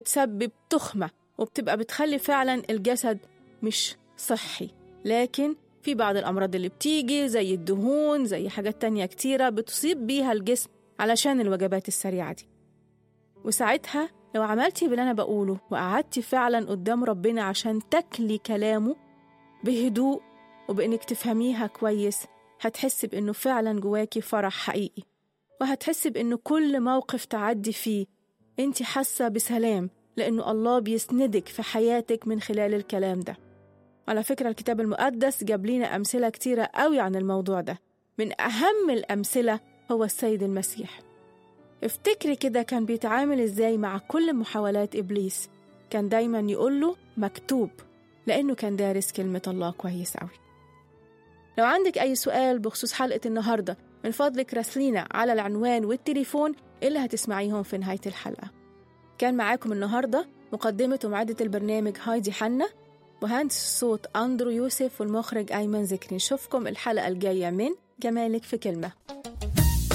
بتسبب تخمة وبتبقى بتخلي فعلا الجسد مش صحي لكن في بعض الأمراض اللي بتيجي زي الدهون زي حاجات تانية كتيرة بتصيب بيها الجسم علشان الوجبات السريعة دي وساعتها لو عملتي باللي أنا بقوله وقعدتي فعلا قدام ربنا عشان تكلي كلامه بهدوء وبإنك تفهميها كويس هتحسي بإنه فعلا جواكي فرح حقيقي وهتحسي بإنه كل موقف تعدي فيه انت حاسة بسلام لأنه الله بيسندك في حياتك من خلال الكلام ده على فكرة الكتاب المقدس جاب لنا أمثلة كتيرة قوي عن الموضوع ده من أهم الأمثلة هو السيد المسيح افتكري كده كان بيتعامل ازاي مع كل محاولات إبليس كان دايما يقوله مكتوب لأنه كان دارس كلمة الله كويس قوي لو عندك أي سؤال بخصوص حلقة النهاردة من فضلك راسلينا على العنوان والتليفون اللي هتسمعيهم في نهاية الحلقة كان معاكم النهاردة مقدمة ومعدة البرنامج هايدي حنا مهندس الصوت أندرو يوسف والمخرج أيمن ذكري نشوفكم الحلقة الجاية من جمالك في كلمة